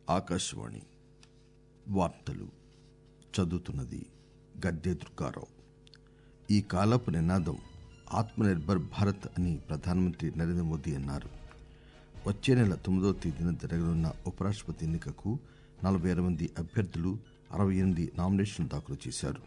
ఆకాశవాణి వార్తలు చదువుతున్నది గద్దె దుర్గారావు ఈ కాలపు నినాదం ఆత్మనిర్భర్ భారత్ అని ప్రధానమంత్రి నరేంద్ర మోదీ అన్నారు వచ్చే నెల తొమ్మిదవ తేదీన జరగనున్న ఉపరాష్టపతి ఎన్నికకు నలభై ఆరు మంది అభ్యర్థులు అరవై ఎనిమిది నామినేషన్లు దాఖలు చేశారు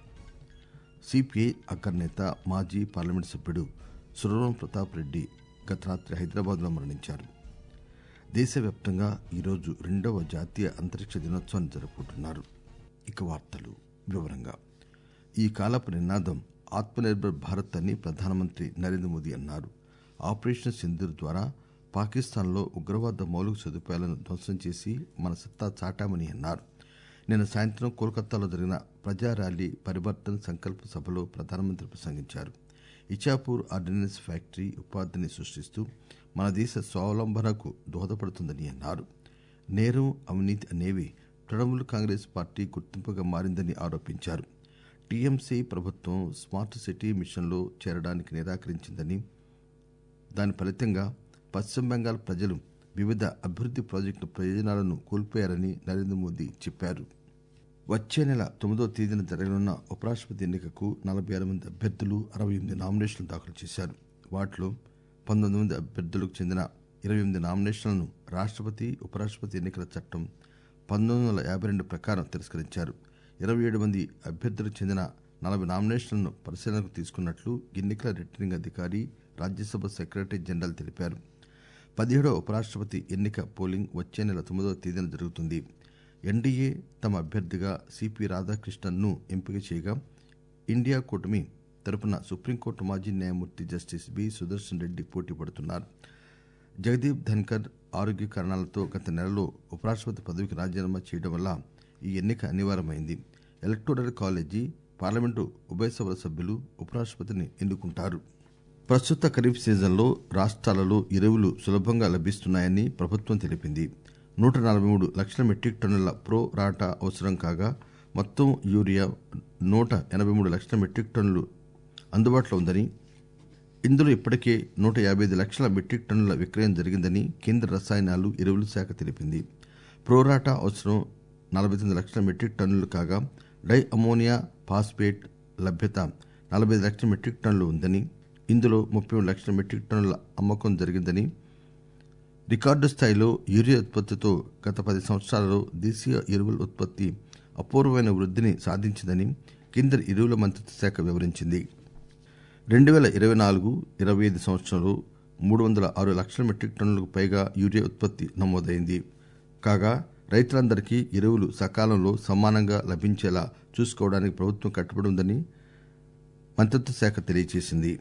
సిపిఐ అగ్రనేత మాజీ పార్లమెంట్ సభ్యుడు సురవరం ప్రతాప్ రెడ్డి గత రాత్రి హైదరాబాద్లో మరణించారు దేశవ్యాప్తంగా ఈరోజు రెండవ జాతీయ అంతరిక్ష దినోత్సవాన్ని జరుపుకుంటున్నారు ఇక వార్తలు వివరంగా ఈ కాలపు నినాదం ఆత్మనిర్భర్ భారత్ అని ప్రధానమంత్రి నరేంద్ర మోదీ అన్నారు ఆపరేషన్ సింధూర్ ద్వారా పాకిస్తాన్లో ఉగ్రవాద మౌలిక సదుపాయాలను ధ్వంసం చేసి మన సత్తా చాటామని అన్నారు నిన్న సాయంత్రం కోల్కతాలో జరిగిన ప్రజా ర్యాలీ పరివర్తన్ సంకల్ప సభలో ప్రధానమంత్రి ప్రసంగించారు ఇచాపూర్ ఆర్డినెన్స్ ఫ్యాక్టరీ ఉపాధిని సృష్టిస్తూ మన దేశ స్వావలంబనకు దోహదపడుతుందని అన్నారు నేరం అవినీతి అనేవి తృణమూల్ కాంగ్రెస్ పార్టీ గుర్తింపుగా మారిందని ఆరోపించారు టీఎంసీ ప్రభుత్వం స్మార్ట్ సిటీ మిషన్లో చేరడానికి నిరాకరించిందని దాని ఫలితంగా పశ్చిమ బెంగాల్ ప్రజలు వివిధ అభివృద్ది ప్రాజెక్టుల ప్రయోజనాలను కోల్పోయారని నరేంద్ర మోదీ చెప్పారు వచ్చే నెల తొమ్మిదో తేదీన జరగనున్న ఉపరాష్టపతి ఎన్నికకు నలభై ఆరు మంది అభ్యర్థులు అరవై ఎనిమిది నామినేషన్లు దాఖలు చేశారు వాటిలో పంతొమ్మిది మంది అభ్యర్థులకు చెందిన ఇరవై ఎనిమిది నామినేషన్లను రాష్టపతి ఉపరాష్టపతి ఎన్నికల చట్టం పంతొమ్మిది వందల యాభై రెండు ప్రకారం తిరస్కరించారు ఇరవై ఏడు మంది అభ్యర్థులకు చెందిన నలభై నామినేషన్లను పరిశీలనకు తీసుకున్నట్లు ఎన్నికల రిటర్నింగ్ అధికారి రాజ్యసభ సెక్రటరీ జనరల్ తెలిపారు పదిహేడవ ఉపరాష్టపతి ఎన్నిక పోలింగ్ వచ్చే నెల తొమ్మిదవ తేదీన జరుగుతుంది ఎన్డీఏ తమ అభ్యర్థిగా సిపి రాధాకృష్ణన్ ను ఎంపిక చేయగా ఇండియా కూటమి తరపున సుప్రీంకోర్టు మాజీ న్యాయమూర్తి జస్టిస్ బి సుదర్శన్ రెడ్డి పోటీ పడుతున్నారు జగదీప్ ధన్కర్ ఆరోగ్య కారణాలతో గత నెలలో ఉపరాష్టపతి పదవికి రాజీనామా చేయడం వల్ల ఈ ఎన్నిక అనివార్యమైంది ఎలక్టోరల్ కాలేజీ పార్లమెంటు ఉభయ సభల సభ్యులు ఉపరాష్టపతిని ఎన్నుకుంటారు ప్రస్తుత ఖరీఫ్ సీజన్లో రాష్ట్రాలలో ఎరువులు సులభంగా లభిస్తున్నాయని ప్రభుత్వం తెలిపింది నూట నలభై మూడు లక్షల మెట్రిక్ టన్నుల ప్రో రాటా అవసరం కాగా మొత్తం యూరియా నూట ఎనభై మూడు లక్షల మెట్రిక్ టన్నులు అందుబాటులో ఉందని ఇందులో ఇప్పటికే నూట యాభై ఐదు లక్షల మెట్రిక్ టన్నుల విక్రయం జరిగిందని కేంద్ర రసాయనాలు ఎరువుల శాఖ తెలిపింది ప్రోరాటా అవసరం నలభై తొమ్మిది లక్షల మెట్రిక్ టన్నులు కాగా డై అమోనియా ఫాస్ఫేట్ లభ్యత నలభై ఐదు లక్షల మెట్రిక్ టన్నులు ఉందని ఇందులో ముప్పై మూడు లక్షల మెట్రిక్ టన్నుల అమ్మకం జరిగిందని రికార్డు స్థాయిలో యూరియా ఉత్పత్తితో గత పది సంవత్సరాలలో దేశీయ ఎరువుల ఉత్పత్తి అపూర్వమైన వృద్ధిని సాధించిందని కేంద్ర ఎరువుల మంత్రిత్వ శాఖ వివరించింది రెండు వేల ఇరవై నాలుగు ఇరవై ఐదు సంవత్సరంలో మూడు వందల ఆరు లక్షల మెట్రిక్ టన్నులకు పైగా యూరియా ఉత్పత్తి నమోదైంది కాగా రైతులందరికీ ఎరువులు సకాలంలో సమానంగా లభించేలా చూసుకోవడానికి ప్రభుత్వం కట్టుబడి ఉందని మంత్రిత్వ శాఖ తెలియజేసింది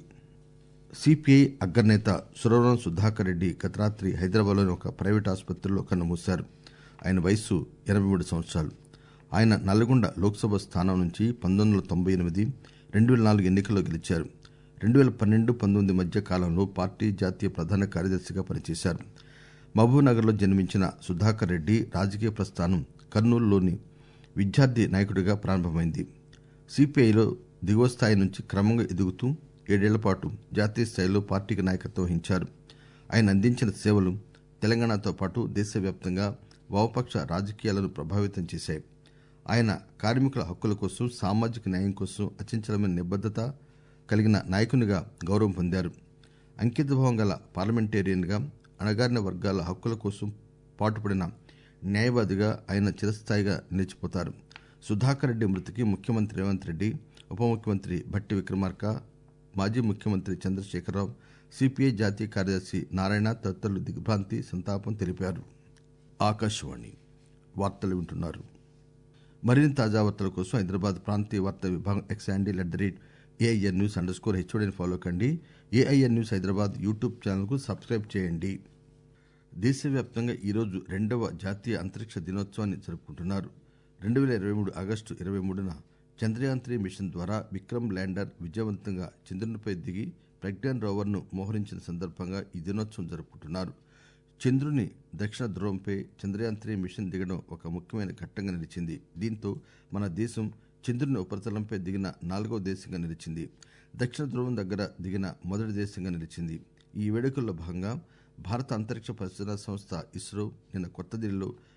సిపిఐ అగ్రనేత సురవరం సుధాకర్ రెడ్డి గత రాత్రి హైదరాబాద్లోని ఒక ప్రైవేట్ ఆసుపత్రిలో కన్నుమూశారు ఆయన వయస్సు ఎనభై మూడు సంవత్సరాలు ఆయన నల్గొండ లోక్సభ స్థానం నుంచి పంతొమ్మిది వందల తొంభై ఎనిమిది రెండు వేల నాలుగు ఎన్నికల్లో గెలిచారు రెండు వేల పన్నెండు పంతొమ్మిది మధ్య కాలంలో పార్టీ జాతీయ ప్రధాన కార్యదర్శిగా పనిచేశారు మహబూబ్నగర్లో జన్మించిన సుధాకర్ రెడ్డి రాజకీయ ప్రస్థానం కర్నూలులోని విద్యార్థి నాయకుడిగా ప్రారంభమైంది సిపిఐలో దిగువ స్థాయి నుంచి క్రమంగా ఎదుగుతూ ఏడేళ్ల పాటు జాతీయ స్థాయిలో పార్టీకి నాయకత్వం వహించారు ఆయన అందించిన సేవలు తెలంగాణతో పాటు దేశవ్యాప్తంగా వామపక్ష రాజకీయాలను ప్రభావితం చేశాయి ఆయన కార్మికుల హక్కుల కోసం సామాజిక న్యాయం కోసం అచంచలమైన నిబద్దత కలిగిన నాయకునిగా గౌరవం పొందారు అంకితభావం గల పార్లమెంటేరియన్గా అణగారిన వర్గాల హక్కుల కోసం పాటుపడిన న్యాయవాదిగా ఆయన చిరస్థాయిగా నిలిచిపోతారు సుధాకర్ రెడ్డి మృతికి ముఖ్యమంత్రి రేవంత్ రెడ్డి ఉప ముఖ్యమంత్రి భట్టి విక్రమార్క మాజీ ముఖ్యమంత్రి చంద్రశేఖరరావు సిపిఐ జాతీయ కార్యదర్శి నారాయణ తదితరులు దిగ్భ్రాంతి సంతాపం తెలిపారు ఆకాశవాణి వార్తలు వింటున్నారు మరిన్ని తాజా వార్తల కోసం హైదరాబాద్ ప్రాంతీయ వార్తా విభాగం X handle at the rate AIN news under score హెచ్ఓడిని ఫాలో కండి ఏఐఎన్ న్యూస్ హైదరాబాద్ యూట్యూబ్ ఛానల్కు సబ్స్క్రైబ్ చేయండి దేశవ్యాప్తంగా ఈరోజు రెండవ జాతీయ అంతరిక్ష దినోత్సవాన్ని జరుపుకుంటున్నారు రెండు వేల ఇరవై మూడు ఆగస్టు ఇరవై మూడున చంద్రయాన్ త్రీ మిషన్ ద్వారా విక్రమ్ ల్యాండర్ విజయవంతంగా చంద్రునిపై దిగి ప్రజ్ఞాన్ రోవర్ను మోహరించిన సందర్భంగా ఈ దినోత్సవం జరుపుకుంటున్నారు చంద్రుని దక్షిణ ధ్రువంపై చంద్రయాన్ త్రీ మిషన్ దిగడం ఒక ముఖ్యమైన ఘట్టంగా నిలిచింది దీంతో మన దేశం చంద్రుని ఉపరితలంపై దిగిన నాలుగవ దేశంగా నిలిచింది దక్షిణ ధ్రువం దగ్గర దిగిన మొదటి దేశంగా నిలిచింది ఈ వేడుకల్లో భాగంగా భారత అంతరిక్ష పరిశోధనా సంస్థ ఇస్రో నిన్న కొత్త ఢిల్లీలో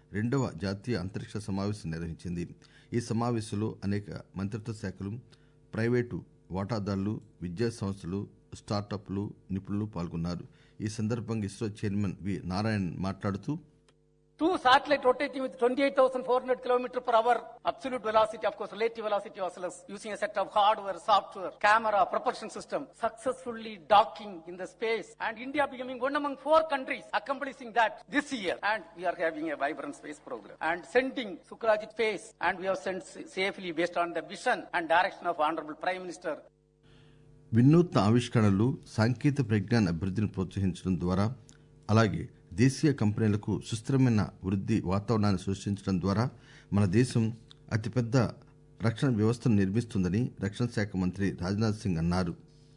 రెండవ జాతీయ అంతరిక్ష సమావేశం నిర్వహించింది ఈ సమావేశంలో అనేక మంత్రిత్వ శాఖలు ప్రైవేటు వాటాదారులు విద్యా సంస్థలు స్టార్టప్లు నిపుణులు పాల్గొన్నారు ఈ సందర్భంగా ఇస్రో చైర్మన్ వి నారాయణ్ మాట్లాడుతూ Two satellite rotating with 28,400 kilometer per hour absolute velocity, of course, relative velocity as well as using a set of hardware, software, camera, propulsion system, successfully docking in the space, and India becoming one among four countries accomplishing that this year. And we are having a vibrant space program and sending Sukrajit space, and we have sent safely based on the vision and direction of Honorable Prime Minister వినూత్న ఆవిష్కరణలు సాంకేతిక పరిజ్ఞాన అభివృద్ధిని ప్రోత్సహించడం ద్వారా అలాగే దేశీయ కంపెనీలకు సుస్థిరమైన వృద్ధి వాతావరణాన్ని సృష్టించడం ద్వారా మన దేశం అతిపెద్ద రక్షణ వ్యవస్థను నిర్మిస్తుందని రక్షణ శాఖ మంత్రి రాజ్నాథ్ సింగ్ అన్నారు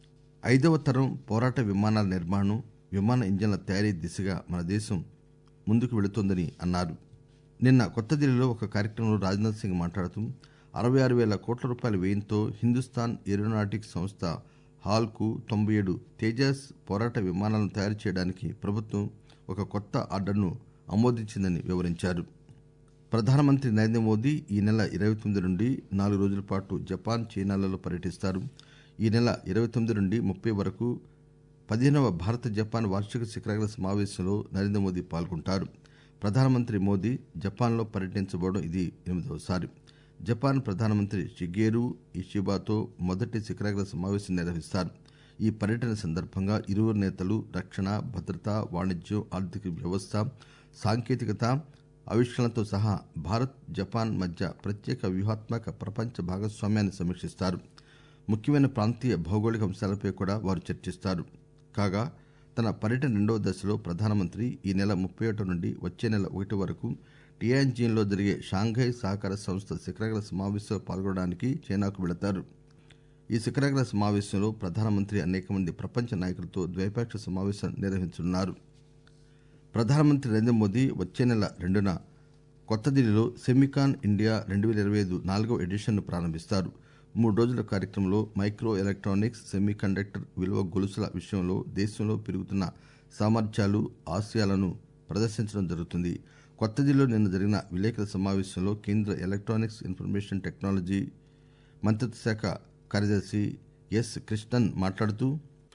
ఐదవ తరం పోరాట విమానాల నిర్మాణం విమాన ఇంజన్ల తయారీ దిశగా మన దేశం ముందుకు వెళుతోందని అన్నారు నిన్న కొత్త ఢిల్లీలో ఒక కార్యక్రమంలో రాజ్నాథ్ సింగ్ మాట్లాడుతూ అరవై ఆరు వేల కోట్ల రూపాయల వ్యయంతో హిందుస్థాన్ ఏరోనాటిక్స్ సంస్థ హాల్కు తొంభై ఏడు తేజాస్ పోరాట విమానాలను తయారు చేయడానికి ప్రభుత్వం ఒక కొత్త ఆర్డర్ను ఆమోదించిందని వివరించారు ప్రధానమంత్రి నరేంద్ర మోదీ ఈ నెల ఇరవై తొమ్మిది నుండి నాలుగు రోజుల పాటు జపాన్ చైనాలలో పర్యటిస్తారు ఈ నెల ఇరవై తొమ్మిది నుండి ముప్పై వరకు పదిహేనవ భారత జపాన్ వార్షిక శిఖరాగ్ర సమావేశంలో నరేంద్ర మోదీ పాల్గొంటారు ప్రధానమంత్రి మోదీ జపాన్లో పర్యటించబోవడం ఇది ఎనిమిదవసారి జపాన్ ప్రధానమంత్రి షిగేరు ఇషిబాతో మొదటి శిఖరాగ్ర సమావేశం నిర్వహిస్తారు ఈ పర్యటన సందర్భంగా ఇరువురు నేతలు రక్షణ భద్రత వాణిజ్యం ఆర్థిక వ్యవస్థ సాంకేతికత ఆవిష్కరణలతో సహా భారత్ జపాన్ మధ్య ప్రత్యేక వ్యూహాత్మక ప్రపంచ భాగస్వామ్యాన్ని సమీక్షిస్తారు ముఖ్యమైన ప్రాంతీయ భౌగోళిక అంశాలపై కూడా వారు చర్చిస్తారు కాగా తన పర్యటన రెండవ దశలో ప్రధానమంత్రి ఈ నెల ముప్పై ఒకటి నుండి వచ్చే నెల ఒకటి వరకు టియాన్జిన్లో జరిగే షాంఘై సహకార సంస్థ శిఖరాగ్ర సమావేశంలో పాల్గొనడానికి చైనాకు వెళతారు ఈ శిఖరాగ్ర సమావేశంలో ప్రధానమంత్రి అనేక మంది ప్రపంచ నాయకులతో ద్వైపాక్షిక సమావేశం నిర్వహించనున్నారు ప్రధానమంత్రి నరేంద్ర మోదీ వచ్చే నెల రెండున కొత్త ఢిల్లీలో సెమికాన్ ఇండియా రెండు వేల ఇరవై ఐదు నాలుగవ ఎడిషన్ను ప్రారంభిస్తారు మూడు రోజుల కార్యక్రమంలో మైక్రో ఎలక్ట్రానిక్స్ సెమీ కండక్టర్ విలువ గొలుసుల విషయంలో దేశంలో పెరుగుతున్న సామర్థ్యాలు ఆశయాలను ప్రదర్శించడం జరుగుతుంది కొత్త ఢిల్లీలో నిన్న జరిగిన విలేకరుల సమావేశంలో కేంద్ర ఎలక్ట్రానిక్స్ ఇన్ఫర్మేషన్ టెక్నాలజీ మంత్రిత్వ శాఖ కార్యదర్శి ఎస్ కృష్ణన్ మాట్లాడుతూ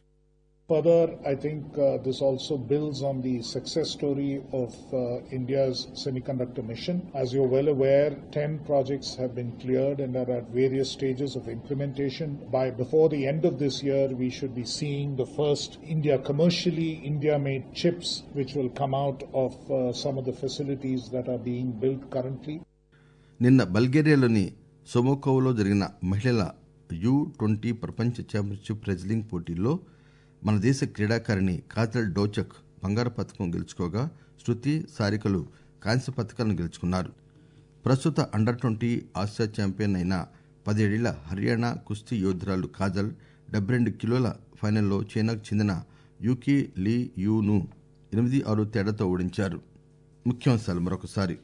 Further, I think uh, this also builds on the success story of uh, India's semiconductor mission. As you're well aware, 10 projects have been cleared and are at various stages of implementation. By before the end of this year, we should be seeing the first India commercially India-made chips, which will come out of uh, some of the facilities that are being built currently. నిన్న బల్గేరియాలోని సొమోకోవ్లో జరిగిన మహిళల U twenty ప్రపంచ championship wrestling పోటీల్లో మన దేశ క్రీడాకారిణి కాజల్ డోచక్ బంగారు పథకం గెలుచుకోగా శృతి సారికలు కాంస్య పథకాలను గెలుచుకున్నారు ప్రస్తుత అండర్ ట్వంటీ ఆసియా ఛాంపియన్ అయిన పదేళ్ల హర్యానా కుస్తీ యోధురాలు కాజల్ డెబ్బై రెండు కిలోల ఫైనల్లో చైనాకు చెందిన యూకీ లీ యూను ఎనిమిది ఆరు తేడాతో ఓడించారు ముఖ్యాంశాలు మరొకసారి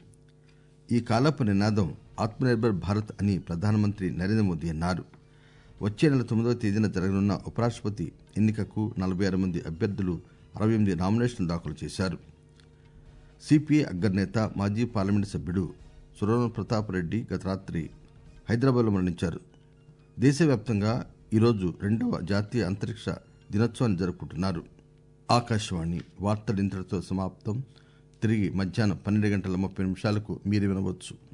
ఈ కాలపు నినాదం ఆత్మనిర్భర్ భారత్ అని ప్రధానమంత్రి నరేంద్ర మోదీ అన్నారు వచ్చే నెల తొమ్మిదవ తేదీన జరగనున్న ఉపరాష్టపతి ఎన్నికకు నలభై ఆరు మంది అభ్యర్థులు అరవై ఎనిమిది నామినేషన్లు దాఖలు చేశారు సిపిఐ అగ్రనేత మాజీ పార్లమెంటు సభ్యుడు సురవణ ప్రతాప్ రెడ్డి గత రాత్రి హైదరాబాద్లో మరణించారు దేశవ్యాప్తంగా ఈరోజు రెండవ జాతీయ అంతరిక్ష దినోత్సవాన్ని జరుపుకుంటున్నారు ఆకాశవాణి వార్తలు ఇంతటితో సమాప్తం తిరిగి మధ్యాహ్నం పన్నెండు గంటల ముప్పై నిమిషాలకు మీరు వినవచ్చు